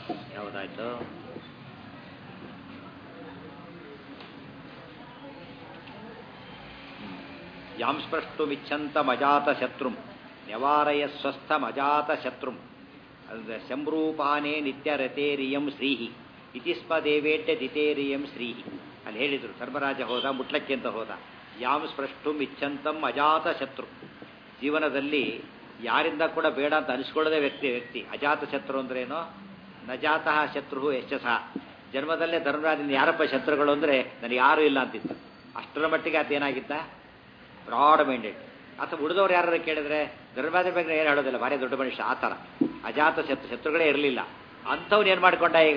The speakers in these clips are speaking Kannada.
ಯಾವುದಾಯ್ತು ಯಾಂ ಸ್ಪೃಷ್ಟುಮಿಚ್ಛಂತಮಜಾತ ಶತ್ರುಂ ನಿವಾರಯ ಸ್ವಸ್ಥಮಜಾತ ಶತ್ರುಂ ಅದು ಶಂಭ್ರೂಪಾನೇ ನಿತ್ಯರತೇರಿಯಂ ಶ್ರೀಹಿ ಇತಿ ಸ್ಮ ದೇವೇಟ್ಯ ದಿತೇರಿಯಂ ಶ್ರೀಹಿ ಅಲ್ಲಿ ಹೇಳಿದರು ಧರ್ಮರಾಜ ಹೋದ ಮುಟ್ಲಕ್ಕೆ ಅಂತ ಹೋದ ಯಾಂ ಸ್ಪೃಷ್ಟುಂ ಇಚ್ಛಂತಂ ಅಜಾತ ಶತ್ರು ಜೀವನದಲ್ಲಿ ಯಾರಿಂದ ಕೂಡ ಬೇಡ ಅಂತ ಅನಿಸ್ಕೊಳ್ಳೋದೇ ವ್ಯಕ್ತಿ ವ್ಯಕ್ತಿ ಅಜಾತ ಶತ್ರು ಅಂದ್ರೇನೋ ನಜಾತಃ ಶತ್ರು ಯಶಸ್ಸ ಜನ್ಮದಲ್ಲೇ ಧರ್ಮರಾಜನ ಯಾರಪ್ಪ ಶತ್ರುಗಳು ಅಂದರೆ ನನಗೆ ಯಾರೂ ಇಲ್ಲ ಅಂತಿತ್ತು ಅಷ್ಟರ ಮಟ್ಟಿಗೆ ಆತೇನಾಗಿದ್ದ ಬ್ರಾಡ್ ಮೈಂಡೆಡ್ ಅಥವಾ ಉಳಿದವ್ರು ಯಾರು ಕೇಳಿದ್ರೆ ಧರ್ಮರಾಜ ಬಗ್ಗೆ ಏನು ಹೇಳೋದಿಲ್ಲ ಭಾರಿ ದೊಡ್ಡ ಮನುಷ್ಯ ಆ ಥರ ಅಜಾತ ಶತ್ರು ಶತ್ರುಗಳೇ ಇರಲಿಲ್ಲ ಅಂಥವ್ನು ಏನು ಮಾಡ್ಕೊಂಡ ಈಗ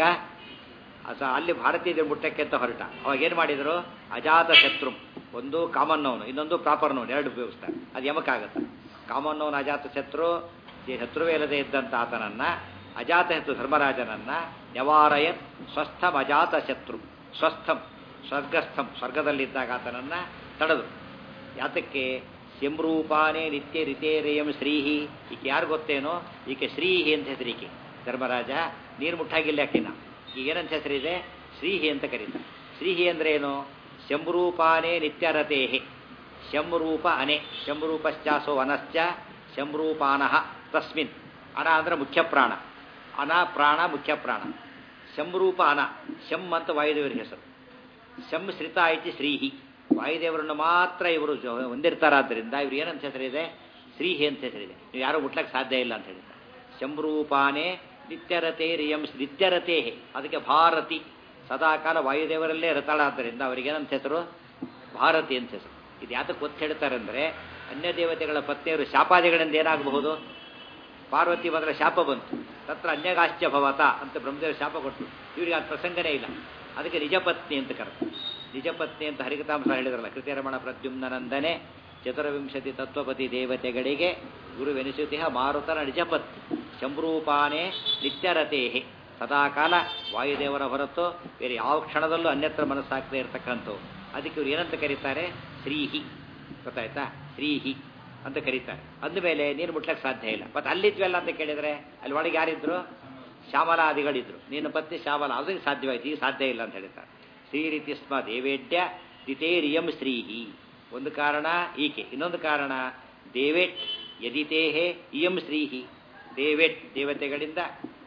ಅಸ ಅಲ್ಲಿ ಭಾರತೀಯ ಮುಟ್ಟಕ್ಕೆ ಅಂತ ಹೊರಟ ಅವಾಗ ಏನು ಮಾಡಿದರು ಅಜಾತ ಶತ್ರು ಒಂದು ಕಾಮನ್ ಅವನು ಇನ್ನೊಂದು ಪ್ರಾಪರ್ ನೋನ್ ಎರಡು ಉಪಯೋಗಿಸ್ತಾರೆ ಅದು ಯಮಕ್ಕಾಗತ್ತೆ ಕಾಮನ್ ನೋನ್ ಅಜಾತ ಶತ್ರು ಈ ಶತ್ರುವೇ ಇಲ್ಲದೆ ಇದ್ದಂಥ ಆತನನ್ನ ಅಜಾತ ಶತ್ರು ಧರ್ಮರಾಜನನ್ನ ನಿವಾರಯ ಸ್ವಸ್ಥಂ ಅಜಾತ ಶತ್ರು ಸ್ವಸ್ಥಂ ಸ್ವರ್ಗಸ್ಥಂ ಸ್ವರ್ಗದಲ್ಲಿದ್ದಾಗ ಆತನನ್ನ ತಡೆದು ಯಾತಕ್ಕೆ ಶಂರೂಪಾನೇ ನಿತ್ಯ ರಿತೇರೇಯಂ ಶ್ರೀಹಿ ಈಕೆ ಯಾರು ಗೊತ್ತೇನೋ ಈಕೆ ಶ್ರೀಹಿ ಅಂತ ಹೆಸರು ಈಕೆ ಧರ್ಮರಾಜ ನೀರು ಮುಟ್ಟಾಗಿಲ್ಲ ಯಾಕಿನ ಈಗ ಏನಂತ ಹೆಸರಿದೆ ಶ್ರೀಹಿ ಅಂತ ಕರೀತಾರೆ ಶ್ರೀಹಿ ಅಂದ್ರೆ ಏನು ಶಂರೂಪಾನೇ ನಿತ್ಯರತೇಹಿ ಶಂರೂಪ ಅನೆ ಶಂರೂಪಶ್ಚಾಸೋ ಅನಶ್ಚ ಶಂರೂಪಾನಃ ತಸ್ಮಿನ್ ಅನ ಅಂದ್ರೆ ಮುಖ್ಯ ಪ್ರಾಣ ಅನ ಪ್ರಾಣ ಮುಖ್ಯ ಪ್ರಾಣ ಶಂರೂಪ ಅನ ಶಂ ಅಂತ ವಾಯುದೇವರ ಹೆಸರು ಶಂ ಶ್ರಿತ ಐತಿ ಶ್ರೀಹಿ ವಾಯುದೇವರನ್ನು ಮಾತ್ರ ಇವರು ಹೊಂದಿರ್ತಾರಾದ್ದರಿಂದ ಇವ್ರು ಏನಂತ ಹೆಸರಿದೆ ಶ್ರೀಹಿ ಅಂತ ಹೆಸರಿದೆ ನೀವು ಯಾರೂ ಮುಟ್ಲಕ್ಕೆ ಸಾಧ್ಯ ಇಲ್ಲ ಅಂತ ಹೇಳಿದ್ದಾರೆ ಶಂಭ್ರೂಪಾನೇ ನಿತ್ಯರತೆ ರಿಯಂ ನಿತ್ಯರತೆ ಅದಕ್ಕೆ ಭಾರತಿ ಸದಾಕಾಲ ವಾಯುದೇವರಲ್ಲೇ ರತಾಳಾದ್ದರಿಂದ ಅವರಿಗೇನಂತ ಹೆಸರು ಭಾರತಿ ಅಂತ ಹೆಸರು ಇದು ಯಾತಕ್ಕೆ ಒತ್ತು ಹೇಳ್ತಾರೆ ಅಂದರೆ ಅನ್ಯ ದೇವತೆಗಳ ಪತ್ನಿಯರು ಶಾಪಾದಿಗಳಿಂದ ಏನಾಗಬಹುದು ಪಾರ್ವತಿ ಬಂದರೆ ಶಾಪ ಬಂತು ತತ್ರ ಅನ್ಯಗಾಶ್ಚ ಭವತ ಅಂತ ಬ್ರಹ್ಮದೇವ ಶಾಪ ಕೊಟ್ಟು ಇವರಿಗೆ ಅದು ಪ್ರಸಂಗನೇ ಇಲ್ಲ ಅದಕ್ಕೆ ನಿಜಪತ್ನಿ ಅಂತ ಕರೆದು ನಿಜಪತ್ನಿ ಅಂತ ಹರಿಕತಾಂಸ ಹೇಳಿದ್ರಲ್ಲ ಕೃತಿರಮಣ ಪ್ರದ್ಯುಮ್ನಂದನೆ ಚತುರ್ವಿಂಶತಿ ತತ್ವಪತಿ ದೇವತೆಗಳಿಗೆ ಗುರುವೆನಿಸುತಿಹ ಮಾರುತನ ನಿಜಪತ್ನಿ ಶಂಭ್ರೂಪಾನೇ ನಿತ್ಯರತೇಹಿ ಸದಾಕಾಲ ವಾಯುದೇವರ ಹೊರತು ಬೇರೆ ಯಾವ ಕ್ಷಣದಲ್ಲೂ ಅನ್ಯತ್ರ ಮನಸ್ಸಾಗದೇ ಇರತಕ್ಕಂಥವು ಅದಕ್ಕೆ ಇವ್ರು ಏನಂತ ಕರೀತಾರೆ ಶ್ರೀಹಿ ಗೊತ್ತಾಯ್ತಾ ಶ್ರೀಹಿ ಅಂತ ಕರೀತಾರೆ ಅಂದಮೇಲೆ ನೀರು ಮುಟ್ಲಕ್ಕೆ ಸಾಧ್ಯ ಇಲ್ಲ ಮತ್ತೆ ಅಲ್ಲಿದ್ವಲ್ಲ ಅಂತ ಕೇಳಿದರೆ ಅಲ್ಲಿ ಒಳಗೆ ಯಾರಿದ್ರು ಶ್ಯಾಮಲಾದಿಗಳಿದ್ರು ನೀನು ಪತ್ನಿ ಶ್ಯಾಮಲ ಅದಕ್ಕೆ ಸಾಧ್ಯವಾಯ್ತು ಈಗ ಸಾಧ್ಯ ಇಲ್ಲ ಅಂತ ಹೇಳ್ತಾರೆ ಶ್ರೀ ರೀತಿ ಸ್ಮ ದೇವೇಡ್ಯ ದಿತೇರಿಯಂ ಶ್ರೀಹಿ ಒಂದು ಕಾರಣ ಈಕೆ ಇನ್ನೊಂದು ಕಾರಣ ದೇವೇಟ್ ಯದಿತೇಹೇ ಇಯಂ ಶ್ರೀಹಿ ದೇವೇಟ್ ದೇವತೆಗಳಿಂದ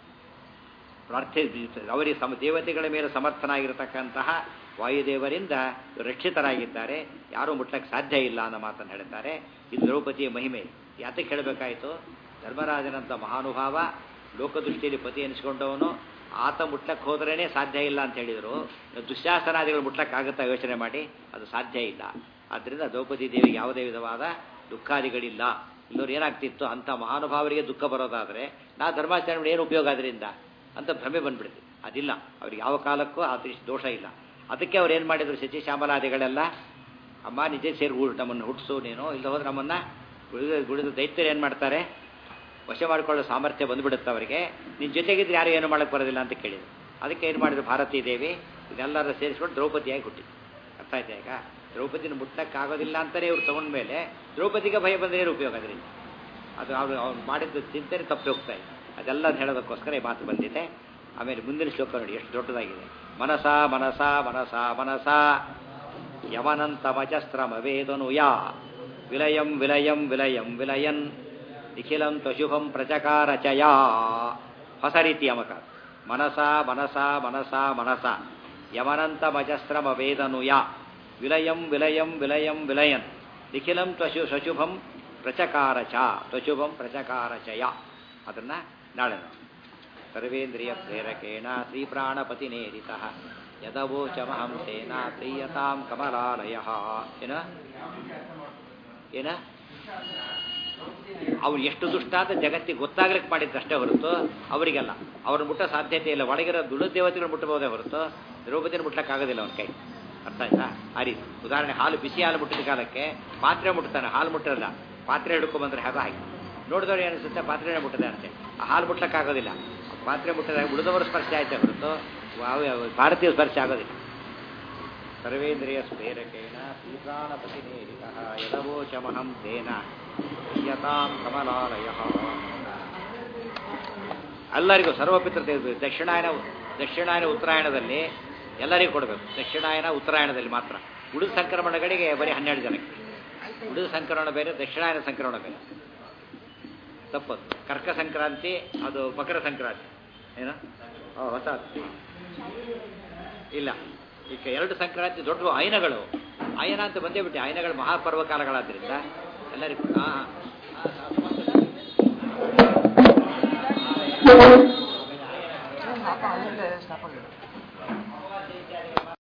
ಪ್ರಾರ್ಥಿ ಅವರಿಗೆ ಸಮ ದೇವತೆಗಳ ಮೇಲೆ ಸಮರ್ಥನಾಗಿರತಕ್ಕಂತಹ ವಾಯುದೇವರಿಂದ ರಕ್ಷಿತರಾಗಿದ್ದಾರೆ ಯಾರೂ ಮುಟ್ಲಕ್ಕೆ ಸಾಧ್ಯ ಇಲ್ಲ ಅನ್ನೋ ಮಾತನ್ನು ಹೇಳ್ತಾರೆ ಇದು ದ್ರೌಪದಿಯ ಮಹಿಮೆ ಯಾತಕ್ಕೆ ಹೇಳಬೇಕಾಯಿತು ಧರ್ಮರಾಜನಂತ ಮಹಾನುಭಾವ ಲೋಕದೃಷ್ಟಿಯಲ್ಲಿ ಪತಿ ಎನಿಸ್ಕೊಂಡವನು ಆತ ಮುಟ್ಲಕ್ಕೆ ಹೋದ್ರೇ ಸಾಧ್ಯ ಇಲ್ಲ ಅಂತ ಹೇಳಿದರು ದುಶ್ಯಾಸನಾದಿಗಳು ಮುಟ್ಲಕ್ಕಾಗುತ್ತಾ ಯೋಚನೆ ಮಾಡಿ ಅದು ಸಾಧ್ಯ ಇಲ್ಲ ಆದ್ದರಿಂದ ದ್ರೌಪದಿ ದೇವಿಗೆ ಯಾವುದೇ ವಿಧವಾದ ದುಃಖಾದಿಗಳಿಲ್ಲ ಇಲ್ಲವ್ರು ಏನಾಗ್ತಿತ್ತು ಅಂಥ ಮಹಾನುಭಾವರಿಗೆ ದುಃಖ ಬರೋದಾದರೆ ನಾ ಧರ್ಮಾಚರಣೆ ಏನು ಉಪಯೋಗ ಅದರಿಂದ ಅಂತ ಭ್ರಮೆ ಬಂದ್ಬಿಡ್ತು ಅದಿಲ್ಲ ಅವ್ರಿಗೆ ಯಾವ ಕಾಲಕ್ಕೂ ಆ ದೋಷ ಇಲ್ಲ ಅದಕ್ಕೆ ಅವ್ರು ಏನು ಮಾಡಿದ್ರು ಶಚಿ ಶ್ಯಾಮಲಾದಿಗಳೆಲ್ಲ ಅಮ್ಮ ನಿಜ ಸೇರಿ ಊಟ ನಮ್ಮನ್ನು ಹುಟ್ಟಿಸು ನೀನು ಇಲ್ಲ ಹೋದ್ರೆ ನಮ್ಮನ್ನು ಗುಳಿದ ಗುಳಿದ ದೈತ್ಯರು ಏನು ಮಾಡ್ತಾರೆ ವಶ ಮಾಡಿಕೊಳ್ಳೋ ಸಾಮರ್ಥ್ಯ ಬಂದುಬಿಡುತ್ತೆ ಅವರಿಗೆ ನಿನ್ನ ಜೊತೆಗಿದ್ರೆ ಯಾರು ಏನು ಮಾಡೋಕ್ಕೆ ಬರೋದಿಲ್ಲ ಅಂತ ಕೇಳಿದ್ರು ಅದಕ್ಕೆ ಏನು ಮಾಡಿದ್ರು ಭಾರತೀ ದೇವಿ ಇದೆಲ್ಲರ ಸೇರಿಸ್ಕೊಂಡು ದ್ರೌಪದಿಯಾಗಿ ಹುಟ್ಟಿದ್ರು ಅರ್ಥ ಆಯ್ತಾ ಈಗ ದ್ರೌಪದಿನ ಮುಟ್ಟಕ್ಕಾಗೋದಿಲ್ಲ ಅಂತಲೇ ಇವ್ರು ತಗೊಂಡ್ಮೇಲೆ ದ್ರೌಪದಿಗೆ ಭಯ ಬಂದರೆ ಏನು ಉಪಯೋಗ ಅದರಿಂದ ಅದು ಅವ್ರು ಅವ್ರು ಮಾಡಿದ್ದು ಚಿಂತನೆ ತಪ್ಪಿ ಹೋಗ್ತಾ ಇದೆ ಅದೆಲ್ಲ ಹೇಳೋದಕ್ಕೋಸ್ಕರ ಈ ಮಾತು ಬಂದಿದೆ ಆಮೇಲೆ ಮುಂದಿನ ಶ್ಲೋಕ ನೋಡಿ ಎಷ್ಟು ದೊಡ್ಡದಾಗಿದೆ ಮನಸ ಮನಸ ಮನಸ ಮನಸ ಯವನಂತಮಜಸ್ತ್ರಮವೇದನು ಯಾ ವಿಲಯಂ ವಿಲಯಂ ವಿಲಯಂ ವಿಲಯನ್ ನಿಖಿಲಂ ತ್ವಶುಭಂ ಪ್ರಚಕಾರ ಚಯಾ ಹೊಸ ರೀತಿ ಅಮಕ ಮನಸ ಮನಸ ಮನಸ ಮನಸ ಯವನಂತಮಜಸ್ತ್ರಮವೇದನು ಯಾ ವಿಲಯಂ ವಿಲಯಂ ವಿಲಯಂ ವಿಲಯನ್ ನಿಖಿಲಂ ತ್ವಶು ಶಶುಭಂ ಪ್ರಚಕಾರ ಚ ತ್ವಶುಭಂ ಪ್ರಚಕಾರ ಚಯ ಅದನ್ನ ನಾಳೆ ನೋಡಿ ಸರ್ವೇಂದ್ರಿಯ ಪ್ರೇರಕೇಣ ಶ್ರೀಪ್ರಾಣಪತಿನೇರಿತ ಯದವೋಚಮಹಂ ಸೇನ ಪ್ರೀಯತಾಂ ಕಮಲಾಲಯ ಏನ ಏನ ಅವ್ರು ಎಷ್ಟು ದುಷ್ಟ ಅಂತ ಜಗತ್ತಿಗೆ ಗೊತ್ತಾಗ್ಲಿಕ್ಕೆ ಮಾಡಿದ್ದಷ್ಟೇ ಹೊರತು ಅವರಿಗೆಲ್ಲ ಅವ್ರನ್ನ ಮುಟ್ಟೋ ಸಾಧ್ಯತೆ ಇಲ್ಲ ಒಳಗಿರೋ ದುಳು ದೇವತೆಗಳು ಮುಟ್ಟಬಹುದೇ ಹೊರತು ದ್ರೌಪದಿನ ಮುಟ್ಲಕ್ಕಾಗೋದಿಲ್ಲ ಅವನ ಕೈ ಅರ್ಥ ಆಯ್ತಾ ಆ ರೀತಿ ಉದಾಹರಣೆ ಹಾಲು ಬಿಸಿ ಹಾಲು ಮುಟ್ಟಿದ ಕಾಲಕ್ಕೆ ಪಾತ್ರೆ ಮುಟ್ತಾನೆ ಹಾಲು ಮುಟ್ಟಿರಲ್ಲ ಪಾತ್ರೆ ಹಿಡ್ಕೊಂಬಂದ್ರೆ ಹಾಗೆ ಹಾಗೆ ನೋಡಿದವ್ರು ಏನಿಸುತ್ತೆ ಪಾತ್ರೆನೇ ಮುಟ್ಟದೆ ಅಂತೆ ಆ ಹಾಲು ಮುಟ್ಲಕ್ಕಾಗೋದಿಲ್ಲ ಪಾತ್ರೆ ಮುಟ್ಟದಾಗ ಉಳಿದವರ ಸ್ಪರ್ಶ ಆಯ್ತೆ ಹೊರತು ಭಾರತೀಯ ಸ್ಪರ್ಶ ಆಗೋದಿಲ್ಲ ಸರ್ವೇಂದ್ರಿಯ ಸ್ಫೇರಕೇಣ ಶ್ರೀಪ್ರಾಣಪತಿನೇರಿತ ಯದವೋಚಮಹಂ ತೇನ ಯತಾಂ ಕಮಲಾಲಯ ಎಲ್ಲರಿಗೂ ಸರ್ವಪಿತೃ ತೆಗೆದು ದಕ್ಷಿಣಾಯನ ದಕ್ಷಿಣಾಯನ ಉತ್ತರಾಯಣದಲ್ಲಿ ಎಲ್ಲರಿಗೂ ಕೊಡಬೇಕು ದಕ್ಷಿಣಾಯನ ಉತ್ತರಾಯಣದಲ್ಲಿ ಮಾತ್ರ ಉಳಿದ ಸಂಕ್ರಮಣಗಳಿಗೆ ಬರೀ ಹನ್ನೆರಡು ಜನಕ್ಕೆ ಉಳಿದ ಸಂಕ್ರಮಣ ಬೇರೆ ದಕ್ಷಿಣಾಯನ ಸಂಕ್ರಮಣ ಬೇರೆ ತಪ್ಪದು ಕರ್ಕ ಸಂಕ್ರಾಂತಿ ಅದು ಮಕರ ಸಂಕ್ರಾಂತಿ ಏನ ಆ, ಹೊಸ ಇಲ್ಲ ಈಗ ಎರಡು ಸಂಕ್ರಾಂತಿ ದೊಡ್ಡ ಆಯನಗಳು ಆಯನ ಅಂತ ಬಂದೇ ಬಿಟ್ಟು ಆಯನಗಳು ಮಹಾಪರ್ವಕಾಲಗಳಾದ್ರಿಂದ ಎಲ್ಲರಿಗೂ ಹಾಂ स्थापन